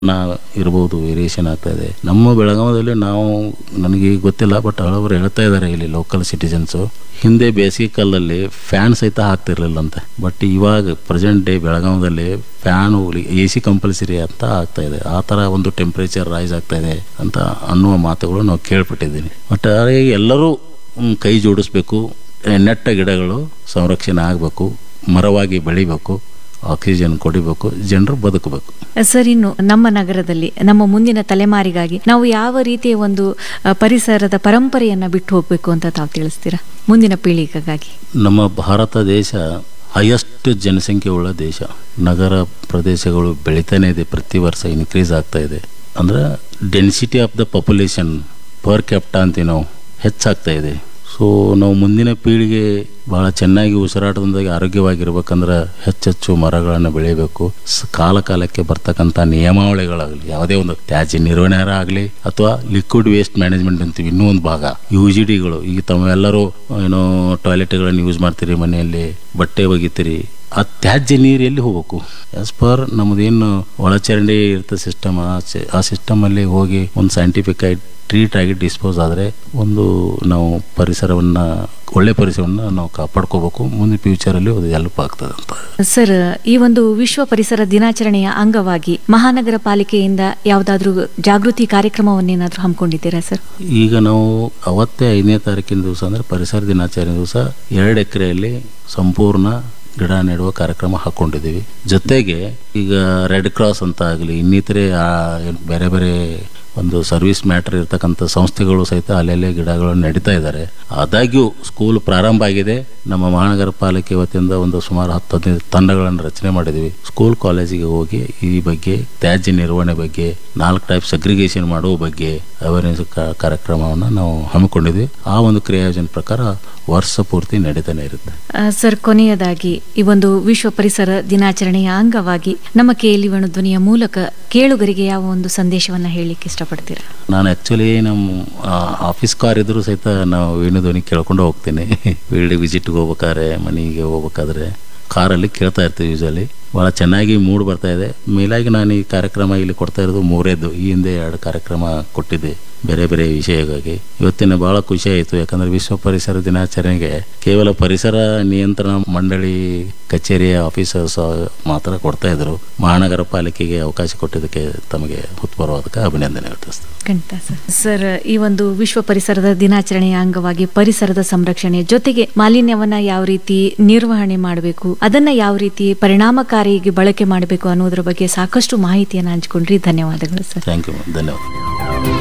ನಾ ಇರ್ಬೋದು ವೇರಿಯೇಷನ್ ಆಗ್ತಾ ಇದೆ ನಮ್ಮ ಬೆಳಗಾವದಲ್ಲಿ ನಾವು ನನಗೆ ಈಗ ಗೊತ್ತಿಲ್ಲ ಬಟ್ ಹಳಬರು ಹೇಳ್ತಾ ಇದ್ದಾರೆ ಇಲ್ಲಿ ಲೋಕಲ್ ಸಿಟಿಜನ್ಸು ಹಿಂದೆ ಬೇಸಿಗೆ ಕಾಲದಲ್ಲಿ ಫ್ಯಾನ್ ಸಹಿತ ಹಾಕ್ತಿರ್ಲಿಲ್ಲಂತೆ ಬಟ್ ಇವಾಗ ಪ್ರೆಸೆಂಟ್ ಡೇ ಬೆಳಗಾವದಲ್ಲಿ ಫ್ಯಾನ್ ಹೋಗ್ಲಿ ಎ ಸಿ ಕಂಪಲ್ಸರಿ ಅಂತ ಆಗ್ತಾ ಇದೆ ಆ ಥರ ಒಂದು ಟೆಂಪ್ರೇಚರ್ ರೈಸ್ ಆಗ್ತಾ ಇದೆ ಅಂತ ಅನ್ನುವ ಮಾತುಗಳು ನಾವು ಕೇಳ್ಪಟ್ಟಿದ್ದೀನಿ ಬಟ್ ಹಾಗಾಗಿ ಎಲ್ಲರೂ ಮ್, ಕೈ ಜೋಡಿಸ್ಬೇಕು ನೆಟ್ಟ ಗಿಡಗಳು ಸಂರಕ್ಷಣೆ ಆಗಬೇಕು ಮರವಾಗಿ ಬೆಳಿಬೇಕು ಆಕ್ಸಿಜನ್ ಕೊಡಿಬೇಕು ಜನರು ಬದುಕಬೇಕು ಸರ್ ಇನ್ನು ನಮ್ಮ ನಗರದಲ್ಲಿ ನಮ್ಮ ಮುಂದಿನ ತಲೆಮಾರಿಗಾಗಿ ನಾವು ಯಾವ ರೀತಿಯ ಒಂದು ಅ, ಪರಿಸರದ ಪರಂಪರೆಯನ್ನ ಬಿಟ್ಟು ಹೋಗ್ಬೇಕು ಅಂತ ತಾವು ತಿಳಿಸ್ತೀರಾ ಮುಂದಿನ ಪೀಳಿಗೆಗಾಗಿ ನಮ್ಮ ಭಾರತ ದೇಶ ಹೈಯೆಸ್ಟ್ ಜನಸಂಖ್ಯೆ ಉಳ್ಳ ದೇಶ ನಗರ ಪ್ರದೇಶಗಳು ಬೆಳಿತಾನೆ ಇದೆ ಪ್ರತಿ ವರ್ಷ ಇನ್ಕ್ರೀಸ್ ಆಗ್ತಾ ಇದೆ ಅಂದ್ರೆ density of the population per capita ಅಂತೀವಿ ನಾವು ಹೆಚ್ಚಾಗ್ತಾ ಇದೆ ಸೊ ನಾವು ಮುಂದಿನ ಪೀಳಿಗೆ ಭಾಳ ಚೆನ್ನಾಗಿ ಉಸಿರಾಟದಿಂದಾಗಿ ಆರೋಗ್ಯವಾಗಿರ್ಬೇಕಂದ್ರೆ ಹೆಚ್ಚೆಚ್ಚು ಮರಗಳನ್ನು ಬೆಳಿಬೇಕು ಸ್- ಕಾಲ ಕಾಲಕ್ಕೆ ಬರ್ತಕ್ಕಂಥ ನಿಯಮಾವಳಿಗಳಾಗಲಿ ಯಾವುದೇ ಒಂದು ತ್ಯಾಜ್ಯ ನಿರ್ವಹಣೆ ಆಗಲಿ ಅಥವಾ ಲಿಕ್ವಿಡ್ ವೇಸ್ಟ್ ಮ್ಯಾನೇಜ್ಮೆಂಟ್ ಅಂತೀವಿ ಇನ್ನೂ ಒಂದು ಭಾಗ ಯು ಜಿ ಡಿಗಳು ಈಗ ತಾವೆಲ್ಲರೂ ಏನೋ ಟಾಯ್ಲೆಟ್ಗಳನ್ನು ಯೂಸ್ ಮಾಡ್ತೀರಿ ಮನೆಯಲ್ಲಿ ಬಟ್ಟೆ ಒಗಿತೀರಿ ಆ ತ್ಯಾಜ್ಯ ನೀರು ಎಲ್ಲಿ ಹೋಗ್ಬೇಕು ಆಸ್ ಪರ್ ನಮ್ಮದೇನು ಒಳಚರಂಡಿ ಇರ್ತ ಸಿಸ್ಟಮ್ ಆ ಸಿಸ್ಟಮಲ್ಲಿ ಹೋಗಿ ಒಂದು ಸೈಂಟಿಫಿಕ್ ಆಗಿ ಟ್ರೀಟ್ ಆಗಿ ಡಿಸ್ಪೋಸ್ ಆದರೆ ಒಂದು ನಾವು ಪರಿಸರವನ್ನು ಒಳ್ಳೆ ಪರಿಸರವನ್ನು ನಾವು ಕಾಪಾಡ್ಕೋಬೇಕು ಮುಂದೆ ಫ್ಯೂಚರಲ್ಲಿ ಅದು ಹೆಲ್ಪ್ ಆಗ್ತದೆ ಅಂತ ಸರ್ ಈ ಒಂದು ವಿಶ್ವ ಪರಿಸರ ದಿನಾಚರಣೆಯ ಅಂಗವಾಗಿ ಮಹಾನಗರ ಪಾಲಿಕೆಯಿಂದ ಯಾವುದಾದ್ರೂ ಜಾಗೃತಿ ಕಾರ್ಯಕ್ರಮವನ್ನೇನಾದ್ರೂ ಹಮ್ಮಿಕೊಂಡಿದ್ದೀರಾ ಸರ್ ಈಗ ನಾವು ಅವತ್ತೇ ಐದನೇ ತಾರೀಕಿನ ದಿವಸ ಅಂದರೆ ಪರಿಸರ ದಿನಾಚರಣೆ ದಿವಸ ಎರಡು ಎಕರೆಯಲ್ಲಿ ಸಂಪೂರ್ಣ ಗಿಡ ನೆಡುವ ಕಾರ್ಯಕ್ರಮ ಹಾಕ್ಕೊಂಡಿದ್ದೀವಿ ಜೊತೆಗೆ ಈಗ ರೆಡ್ ಕ್ರಾಸ್ ಅಂತ ಆಗಲಿ ಇನ್ನಿತರೆ ಆ, ಏನ್ ಬೇರೆ ಬೇರೆ ಒಂದು ಸರ್ವಿಸ್ ಮ್ಯಾಟ್ರ್ ಇರ್ತಕ್ಕಂಥ ಸಂಸ್ಥೆಗಳು ಸಹಿತ ಅಲ್ಲೆಲ್ಲೇ ಗಿಡಗಳನ್ನು ನೆಡಿತಾ ಇದ್ದಾರೆ ಆದಾಗ್ಯೂ ಸ್ಕೂಲ್ ಪ್ರಾರಂಭ ಆಗಿದೆ ನಮ್ಮ ಮಹಾನಗರ ಪಾಲಿಕೆ ವತಿಯಿಂದ ಒಂದು ಸುಮಾರು ಹತ್ತು ಹದಿನೈದು ತಂಡಗಳನ್ನು ರಚನೆ ಮಾಡಿದ್ದೀವಿ ಸ್ಕೂಲ್ ಕಾಲೇಜಿಗೆ ಹೋಗಿ ಈ ಬಗ್ಗೆ ತ್ಯಾಜ್ಯ ನಿರ್ವಹಣೆ ಬಗ್ಗೆ ನಾಲ್ಕು ಟೈಪ್ ಸಗ್ರಿಗೇಷನ್ ಮಾಡುವ ಬಗ್ಗೆ ಅವೇರ್ನೆಸ್ ಕಾರ್ಯಕ್ರಮವನ್ನು ನಾವು ಹಮ್ಮಿಕೊಂಡಿದ್ವಿ ಆ ಒಂದು ಕ್ರಿಯಾಯೋಜನೆ ಪ್ರಕಾರ ವರ್ಷ ಪೂರ್ತಿ ನಡೀತಾನೆ ಇರುತ್ತೆ ಆ, ಸರ್ ಕೊನೆಯದಾಗಿ ಈ ಒಂದು ವಿಶ್ವ ಪರಿಸರ ದಿನಾಚರಣೆಯ ಅಂಗವಾಗಿ ನಮ್ಮ ಕೇಳಿ ಧ್ವನಿಯ ಮೂಲಕ ಕೇಳುಗರಿಗೆ ಯಾವ ಒಂದು ಸಂದೇಶವನ್ನ ಹೇಳಲಿಕ್ಕೆ ಇಷ್ಟಪಡ್ತೀರಾ ನಾನು ಆ್ಯಕ್ಚುಲಿ ನಮ್ಮ ಆಫೀಸ್ ಕಾರ್ ಇದ್ರೂ ಸಹಿತ ನಾವು ವೇಣು ಧ್ವನಿ ಕೇಳ್ಕೊಂಡು ಹೋಗ್ತೀನಿ ಫೀಲ್ಡ್ ವಿಸಿಟ್ಗೆ ಹೋಗ್ಬೇಕಾದ್ರೆ ಮನೆಗೆ ಹೋಗ್ಬೇಕಾದ್ರೆ ಕಾರಲ್ಲಿ ಕೇಳ್ತಾ ಇರ್ತೀವಿ ಯೂಸಲಿ ಭಾಳ ಚೆನ್ನಾಗಿ ಮೂಡ್ ಬರ್ತಾ ಇದೆ ಮೇಲಾಗಿ ನಾನು ಈ ಕಾರ್ಯಕ್ರಮ ಇಲ್ಲಿ ಕೊಡ್ತಾ ಇರೋದು ಮೂರೇದ್ದು ಈ ಹಿಂದೆ ಎರಡು ಕಾರ್ಯಕ್ರಮ ಕೊಟ್ಟಿದ್ದೆ ಬೇರೆ ಬೇರೆ ವಿಷಯವಾಗಿ ಇವತ್ತಿನ ಭಾಳ ಖುಷಿ ಆಯಿತು ಯಾಕಂದರೆ ವಿಶ್ವ ಪರಿಸರ ದಿನಾಚರಣೆಗೆ ಕೇವಲ ಪರಿಸರ ನಿಯಂತ್ರಣ ಮಂಡಳಿ ಕಚೇರಿಯ ಆಫೀಸರ್ಸ್ ಮಾತ್ರ ಕೊಡ್ತಾ ಇದ್ರು ಮಹಾನಗರ ಪಾಲಿಕೆಗೆ ಅವಕಾಶ ಕೊಟ್ಟಿದ್ದಕ್ಕೆ ತಮಗೆ ಹೃತ್ಪೂರ್ವಕ ಅಭಿನಂದನೆ ತಿಳಿಸ್ತೇನೆ ಖಂಡಿತ ಸರ್ ಸರ್ ಈ ಒಂದು ವಿಶ್ವ ಪರಿಸರದ ದಿನಾಚರಣೆಯ ಅಂಗವಾಗಿ ಪರಿಸರದ ಸಂರಕ್ಷಣೆ ಜೊತೆಗೆ ಮಾಲಿನ್ಯವನ್ನ ಯಾವ ರೀತಿ ನಿರ್ವಹಣೆ ಮಾಡಬೇಕು ಅದನ್ನ ಯಾವ ರೀತಿ ಪರಿಣಾಮಕಾರಿಯಾಗಿ ಬಳಕೆ ಮಾಡಬೇಕು ಅನ್ನೋದ್ರ ಬಗ್ಗೆ ಸಾಕಷ್ಟು ಮಾಹಿತಿಯನ್ನು ಹಂಚಿಕೊಂಡ್ರಿ ಧನ್ಯವಾದಗಳು ಸರ್ ಥ್ಯಾಂಕ್ ಯು ಧನ್ಯವಾದ